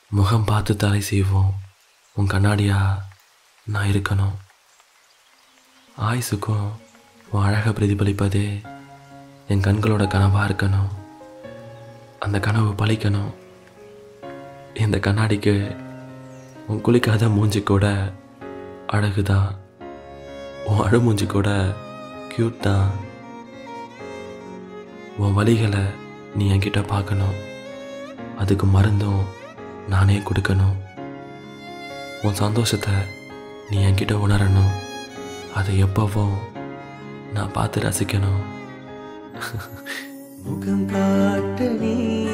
முகம் பார்த்து தலை செய்வோம் உன் கண்ணாடியா நான் இருக்கணும் ஆயுசுக்கும் உன் அழகை பிரதிபலிப்பதே என் கண்களோட கனவாக இருக்கணும் அந்த கனவு பழிக்கணும் இந்த கண்ணாடிக்கு உன் குளிக்காத மூஞ்சி கூட அழகுதான் உன் அழுமூஞ்சி கூட க்யூட் தான் உன் வழிகளை நீ என்கிட்ட பார்க்கணும் அதுக்கு மருந்தும் நானே கொடுக்கணும் உன் சந்தோஷத்தை நீ என்கிட்ட உணரணும் அதை எப்பவும் நான் பார்த்து ரசிக்கணும் முகம் காட்ட நீ